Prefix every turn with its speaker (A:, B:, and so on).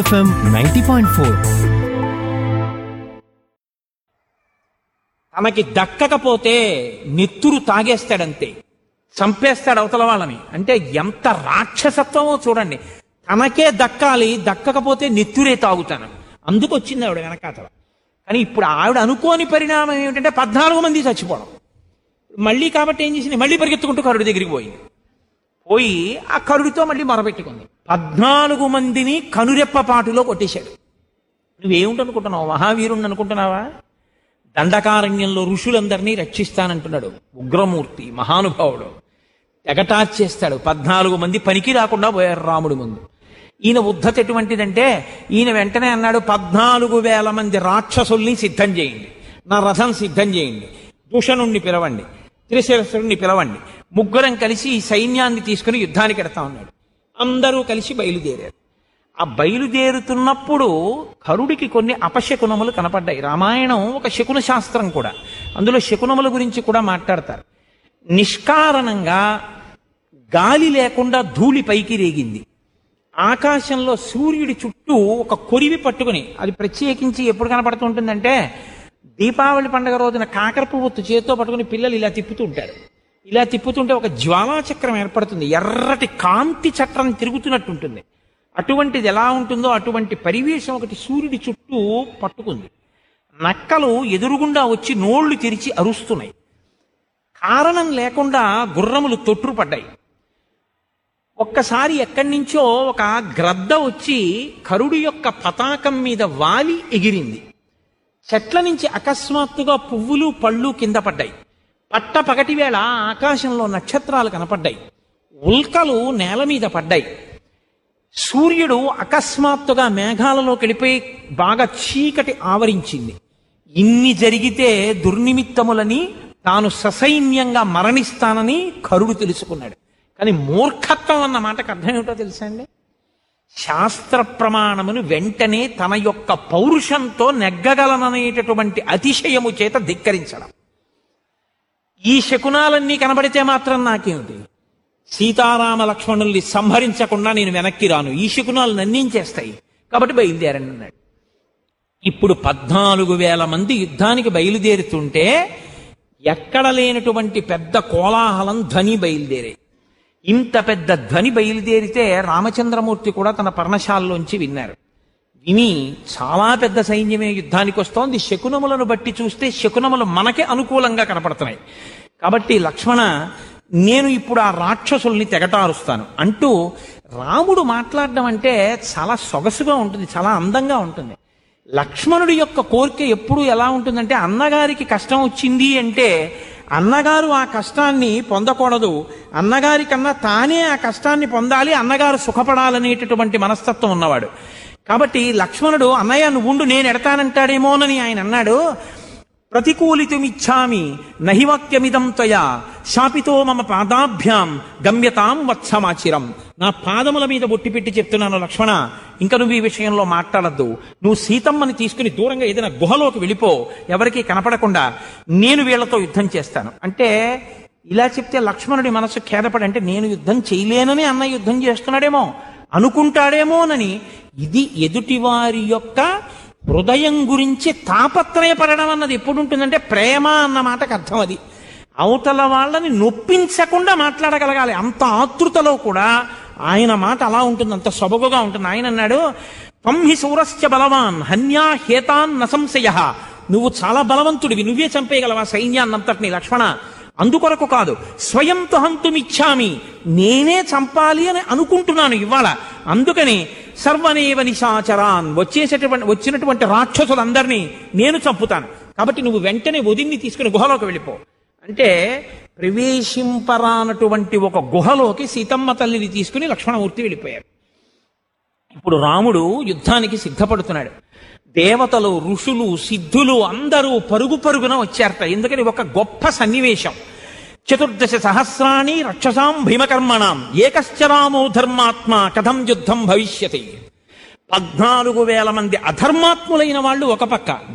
A: FM ninety point four
B: తనకి దక్కకపోతే నెత్తురు తాగేస్తాడంతే చంపేస్తాడు అవతల వాళ్ళని అంటే ఎంత రాక్షసత్వమో చూడండి తనకే దక్కాలి దక్కకపోతే నెత్తురే తాగుతాను అందుకు వచ్చింది ఆవిడ వెనకాతల కానీ ఇప్పుడు ఆవిడ అనుకోని పరిణామం ఏమిటంటే పద్నాలుగు మంది చచ్చిపోవడం మళ్ళీ కాబట్టి ఏం చేసింది మళ్ళీ పరిగెత్తుకుంటూ కరుడి దగ్గరికి పోయింది పోయి ఆ కరుడితో మళ్ళీ మొరపెట్టుకుంది పద్నాలుగు మందిని కనురెప్పపాటులో కొట్టేశాడు నువ్వేమిటనుకుంటున్నావు మహావీరుణ్ణి అనుకుంటున్నావా దండకారణ్యంలో ఋషులందరినీ రక్షిస్తానంటున్నాడు ఉగ్రమూర్తి మహానుభావుడు తెగటార్చేస్తాడు పద్నాలుగు మంది పనికి రాకుండా పోయారు రాముడి ముందు ఈయన ఉద్ధత ఎటువంటిదంటే ఈయన వెంటనే అన్నాడు పద్నాలుగు వేల మంది రాక్షసుల్ని సిద్ధం చేయండి నా రథం సిద్ధం చేయండి దూషణుణ్ణి పిలవండి త్రిశిరసుడిని పిలవండి ముగ్గురం కలిసి ఈ సైన్యాన్ని తీసుకుని యుద్ధానికి ఎడతా ఉన్నాడు అందరూ కలిసి బయలుదేరారు ఆ బయలుదేరుతున్నప్పుడు కరుడికి కొన్ని అపశకునములు కనపడ్డాయి రామాయణం ఒక శకున శాస్త్రం కూడా అందులో శకునముల గురించి కూడా మాట్లాడతారు నిష్కారణంగా గాలి లేకుండా ధూళి పైకి రేగింది ఆకాశంలో సూర్యుడి చుట్టూ ఒక కొరివి పట్టుకుని అది ప్రత్యేకించి ఎప్పుడు కనపడుతుంటుందంటే దీపావళి పండుగ రోజున కాకర పువ్వు చేతితో పట్టుకుని పిల్లలు ఇలా తిప్పుతూ ఉంటారు ఇలా తిప్పుతుంటే ఒక జ్వాలాచక్రం ఏర్పడుతుంది ఎర్రటి కాంతి చక్రం తిరుగుతున్నట్టు ఉంటుంది అటువంటిది ఎలా ఉంటుందో అటువంటి పరివేశం ఒకటి సూర్యుడి చుట్టూ పట్టుకుంది నక్కలు ఎదురుగుండా వచ్చి నోళ్లు తెరిచి అరుస్తున్నాయి కారణం లేకుండా గుర్రములు తొట్టుపడ్డాయి ఒక్కసారి ఎక్కడి నుంచో ఒక గ్రద్ద వచ్చి కరుడు యొక్క పతాకం మీద వాలి ఎగిరింది చెట్ల నుంచి అకస్మాత్తుగా పువ్వులు పళ్ళు కింద పడ్డాయి పట్ట పగటి వేళ ఆకాశంలో నక్షత్రాలు కనపడ్డాయి ఉల్కలు నేల మీద పడ్డాయి సూర్యుడు అకస్మాత్తుగా మేఘాలలోకి వెళ్ళిపోయి బాగా చీకటి ఆవరించింది ఇన్ని జరిగితే దుర్నిమిత్తములని తాను ససైన్యంగా మరణిస్తానని కరుడు తెలుసుకున్నాడు కానీ మూర్ఖత్వం అన్న మాటకు అర్థం ఏమిటో తెలుసా అండి శాస్త్ర ప్రమాణమును వెంటనే తన యొక్క పౌరుషంతో నెగ్గగలననేటటువంటి అతిశయము చేత ధిక్కరించడం ఈ శకునాలన్నీ కనబడితే మాత్రం నాకేమిటి సీతారామ లక్ష్మణుల్ని సంహరించకుండా నేను వెనక్కి రాను ఈ శకునాలు నన్నించేస్తాయి కాబట్టి బయలుదేరండి అన్నాడు ఇప్పుడు పద్నాలుగు వేల మంది యుద్ధానికి బయలుదేరుతుంటే ఎక్కడ లేనటువంటి పెద్ద కోలాహలం ధ్వని బయలుదేరాయి ఇంత పెద్ద ధ్వని బయలుదేరితే రామచంద్రమూర్తి కూడా తన పర్ణశాలలోంచి విన్నారు విని చాలా పెద్ద సైన్యమే యుద్ధానికి వస్తోంది శకునములను బట్టి చూస్తే శకునములు మనకే అనుకూలంగా కనపడుతున్నాయి కాబట్టి లక్ష్మణ నేను ఇప్పుడు ఆ రాక్షసుల్ని తెగటారుస్తాను అంటూ రాముడు మాట్లాడడం అంటే చాలా సొగసుగా ఉంటుంది చాలా అందంగా ఉంటుంది లక్ష్మణుడి యొక్క కోరిక ఎప్పుడు ఎలా ఉంటుందంటే అన్నగారికి కష్టం వచ్చింది అంటే అన్నగారు ఆ కష్టాన్ని పొందకూడదు అన్నగారి కన్నా తానే ఆ కష్టాన్ని పొందాలి అన్నగారు సుఖపడాలనేటటువంటి మనస్తత్వం ఉన్నవాడు కాబట్టి లక్ష్మణుడు అన్నయ్య నువ్వు ఉండు నేను ఎడతానంటాడేమోనని ఆయన అన్నాడు ప్రతికూలితుమిచ్చామి నహివాక్యమిదం త్వయా శాపితో మమ పాదాభ్యాం గమ్యతాం వత్సమాచిరం నా పాదముల మీద బొట్టి పెట్టి చెప్తున్నాను లక్ష్మణ ఇంకా నువ్వు ఈ విషయంలో మాట్లాడద్దు నువ్వు సీతమ్మని తీసుకుని దూరంగా ఏదైనా గుహలోకి వెళ్ళిపో ఎవరికీ కనపడకుండా నేను వీళ్లతో యుద్ధం చేస్తాను అంటే ఇలా చెప్తే లక్ష్మణుడి మనసు ఖేదపడి అంటే నేను యుద్ధం చేయలేనని అన్న యుద్ధం చేస్తున్నాడేమో అనుకుంటాడేమోనని ఇది ఎదుటివారి యొక్క హృదయం గురించి తాపత్రయపడడం అన్నది ఎప్పుడు ఉంటుందంటే ప్రేమ అన్న మాటకు అర్థం అది అవతల వాళ్ళని నొప్పించకుండా మాట్లాడగలగాలి అంత ఆతృతలో కూడా ఆయన మాట అలా ఉంటుంది అంత సొబగుగా ఉంటుంది ఆయన అన్నాడు త్వహి సూరస్య బలవాన్ హన్యా హేతాన్ నసంశయ నువ్వు చాలా బలవంతుడివి నువ్వే చంపేయగలవా సైన్యాన్నంతటిని లక్ష్మణ అందుకొరకు కాదు స్వయం తుహంతుమిచ్చామి నేనే చంపాలి అని అనుకుంటున్నాను ఇవాళ అందుకని సర్వనేవ నిశాచరాన్ వచ్చేసేటువంటి వచ్చినటువంటి రాక్షసులందరినీ నేను చంపుతాను కాబట్టి నువ్వు వెంటనే వదిన్ని తీసుకుని గుహలోకి వెళ్ళిపో అంటే ప్రవేశింపరానటువంటి ఒక గుహలోకి సీతమ్మ తల్లిని తీసుకుని లక్ష్మణమూర్తి వెళ్ళిపోయారు ఇప్పుడు రాముడు యుద్ధానికి సిద్ధపడుతున్నాడు దేవతలు ఋషులు సిద్ధులు అందరూ పరుగు పరుగున వచ్చారట ఎందుకని ఒక గొప్ప సన్నివేశం చతుర్దశ సహస్రాణి రక్షసాం భీమకర్మణాం ఏకశ్చరామో ధర్మాత్మ కథం యుద్ధం భవిష్యతి పద్నాలుగు వేల మంది అధర్మాత్ములైన వాళ్ళు ఒక పక్క